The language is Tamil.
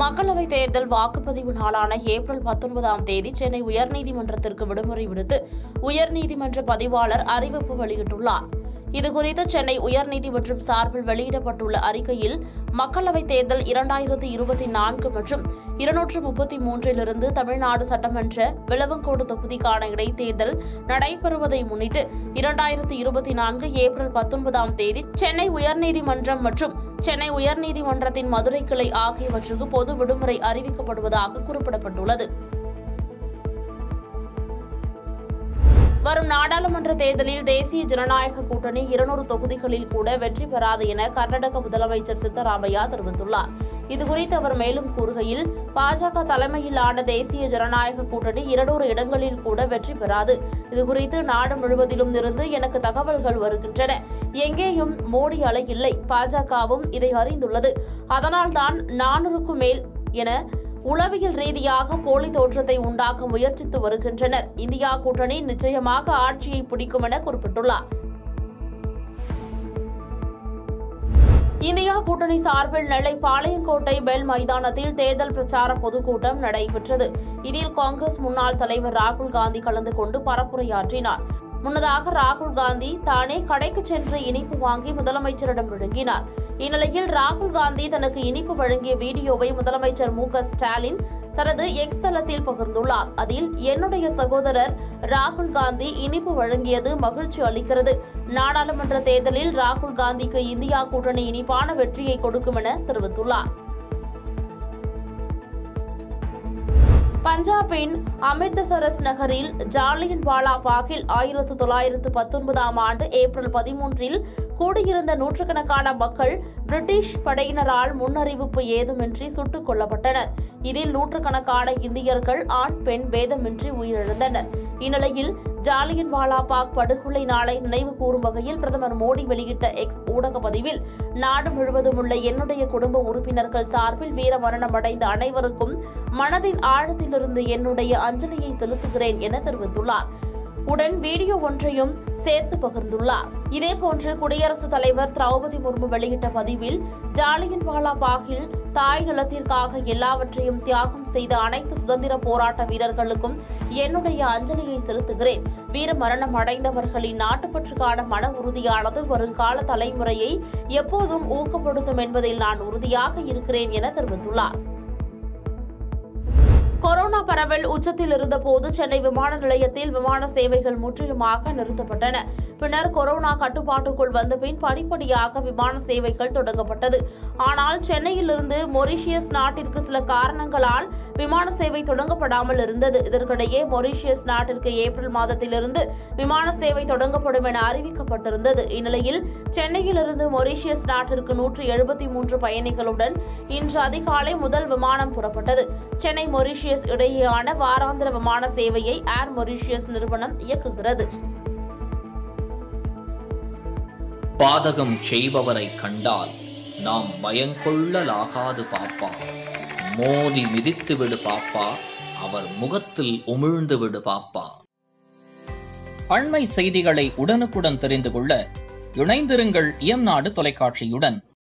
மக்களவைத் தேர்தல் வாக்குப்பதிவு நாளான ஏப்ரல் பத்தொன்பதாம் தேதி சென்னை உயர்நீதிமன்றத்திற்கு விடுமுறை விடுத்து உயர்நீதிமன்ற பதிவாளர் அறிவிப்பு வெளியிட்டுள்ளார் இதுகுறித்து சென்னை உயர்நீதிமன்றம் சார்பில் வெளியிடப்பட்டுள்ள அறிக்கையில் மக்களவைத் தேர்தல் இரண்டாயிரத்து இருபத்தி நான்கு மற்றும் இருநூற்று முப்பத்தி மூன்றிலிருந்து தமிழ்நாடு சட்டமன்ற விளவங்கோடு தொகுதிக்கான இடைத்தேர்தல் நடைபெறுவதை முன்னிட்டு இரண்டாயிரத்து இருபத்தி நான்கு ஏப்ரல் பத்தொன்பதாம் தேதி சென்னை உயர்நீதிமன்றம் மற்றும் சென்னை உயர்நீதிமன்றத்தின் மதுரை கிளை ஆகியவற்றுக்கு பொது விடுமுறை அறிவிக்கப்படுவதாக குறிப்பிடப்பட்டுள்ளது வரும் நாடாளுமன்ற தேர்தலில் தேசிய ஜனநாயக கூட்டணி இருநூறு தொகுதிகளில் கூட வெற்றி பெறாது என கர்நாடக முதலமைச்சர் சித்தராமையா தெரிவித்துள்ளார் இதுகுறித்து அவர் மேலும் கூறுகையில் பாஜக தலைமையிலான தேசிய ஜனநாயக கூட்டணி இருநூறு இடங்களில் கூட வெற்றி பெறாது இதுகுறித்து நாடு முழுவதிலும் இருந்து எனக்கு தகவல்கள் வருகின்றன எங்கேயும் மோடி அலை இல்லை பாஜகவும் இதை அறிந்துள்ளது அதனால்தான் நானூறுக்கும் மேல் என உளவியல் ரீதியாக போலி தோற்றத்தை உண்டாக்க முயற்சித்து வருகின்றனர் இந்தியா கூட்டணி நிச்சயமாக ஆட்சியை பிடிக்கும் என குறிப்பிட்டுள்ளார் இந்தியா கூட்டணி சார்பில் நெல்லை பாளையங்கோட்டை பெல் மைதானத்தில் தேர்தல் பிரச்சார பொதுக்கூட்டம் நடைபெற்றது இதில் காங்கிரஸ் முன்னாள் தலைவர் ராகுல் காந்தி கலந்து கொண்டு பரப்புரையாற்றினார் முன்னதாக ராகுல் காந்தி தானே கடைக்கு சென்று இனிப்பு வாங்கி முதலமைச்சரிடம் வழங்கினார் இந்நிலையில் ராகுல் காந்தி தனக்கு இனிப்பு வழங்கிய வீடியோவை முதலமைச்சர் மு க ஸ்டாலின் தனது எக்ஸ் தளத்தில் பகிர்ந்துள்ளார் அதில் என்னுடைய சகோதரர் ராகுல் காந்தி இனிப்பு வழங்கியது மகிழ்ச்சி அளிக்கிறது நாடாளுமன்ற தேர்தலில் ராகுல் காந்திக்கு இந்தியா கூட்டணி இனிப்பான வெற்றியை கொடுக்கும் என தெரிவித்துள்ளார் பஞ்சாபின் அமிர்தசரஸ் நகரில் ஜாலியன் வாலா பாகில் ஆயிரத்து தொள்ளாயிரத்து பத்தொன்பதாம் ஆண்டு ஏப்ரல் பதிமூன்றில் கூடியிருந்த நூற்றுக்கணக்கான மக்கள் பிரிட்டிஷ் படையினரால் முன்னறிவிப்பு ஏதுமின்றி சுட்டுக் கொல்லப்பட்டனர் இதில் நூற்றுக்கணக்கான இந்தியர்கள் ஆண் பெண் பேதமின்றி உயிரிழந்தனர் இந்நிலையில் ஜாலியன் வாலா பாக் படுகொலை நாளை நினைவு கூறும் வகையில் பிரதமர் மோடி வெளியிட்ட எக்ஸ் ஊடக பதிவில் நாடு முழுவதும் உள்ள என்னுடைய குடும்ப உறுப்பினர்கள் சார்பில் வீர மரணமடைந்த அனைவருக்கும் மனதின் ஆழத்திலிருந்து என்னுடைய அஞ்சலியை செலுத்துகிறேன் என தெரிவித்துள்ளார் உடன் வீடியோ ஒன்றையும் சேர்த்து பகிர்ந்துள்ளார் இதேபோன்று குடியரசுத் தலைவர் திரௌபதி முர்மு வெளியிட்ட பதிவில் ஜாலியன் வாலா பாகில் தாய் நலத்திற்காக எல்லாவற்றையும் தியாகம் செய்த அனைத்து சுதந்திர போராட்ட வீரர்களுக்கும் என்னுடைய அஞ்சலியை செலுத்துகிறேன் வீர மரணம் அடைந்தவர்களின் நாட்டுப்பற்றுக்கான மன உறுதியானது வருங்கால தலைமுறையை எப்போதும் ஊக்கப்படுத்தும் என்பதில் நான் உறுதியாக இருக்கிறேன் என தெரிவித்துள்ளார் கொரோனா பரவல் உச்சத்தில் இருந்தபோது சென்னை விமான நிலையத்தில் விமான சேவைகள் முற்றிலுமாக நிறுத்தப்பட்டன பின்னர் கொரோனா கட்டுப்பாட்டுக்குள் வந்த பின் படிப்படியாக விமான சேவைகள் தொடங்கப்பட்டது ஆனால் சென்னையிலிருந்து மொரீஷியஸ் நாட்டிற்கு சில காரணங்களால் விமான சேவை தொடங்கப்படாமல் இருந்தது இதற்கிடையே மொரீஷியஸ் நாட்டிற்கு ஏப்ரல் மாதத்திலிருந்து விமான சேவை தொடங்கப்படும் என அறிவிக்கப்பட்டிருந்தது இந்நிலையில் சென்னையிலிருந்து மொரீஷியஸ் நாட்டிற்கு நூற்று எழுபத்தி மூன்று பயணிகளுடன் இன்று அதிகாலை முதல் விமானம் புறப்பட்டது சென்னை மொரீஷியஸ் இடையேயான வாராந்திர விமான சேவையை ஏர் மொரீஷியஸ் நிறுவனம் இயக்குகிறது பாதகம் செய்பவரை கண்டால் நாம் பயங்கொள்ளலாகாது பாப்பா மோதி மிதித்து விடு பாப்பா அவர் முகத்தில் உமிழ்ந்து விடு பாப்பா அண்மை செய்திகளை உடனுக்குடன் தெரிந்து கொள்ள இணைந்திருங்கள் இயம்நாடு தொலைக்காட்சியுடன்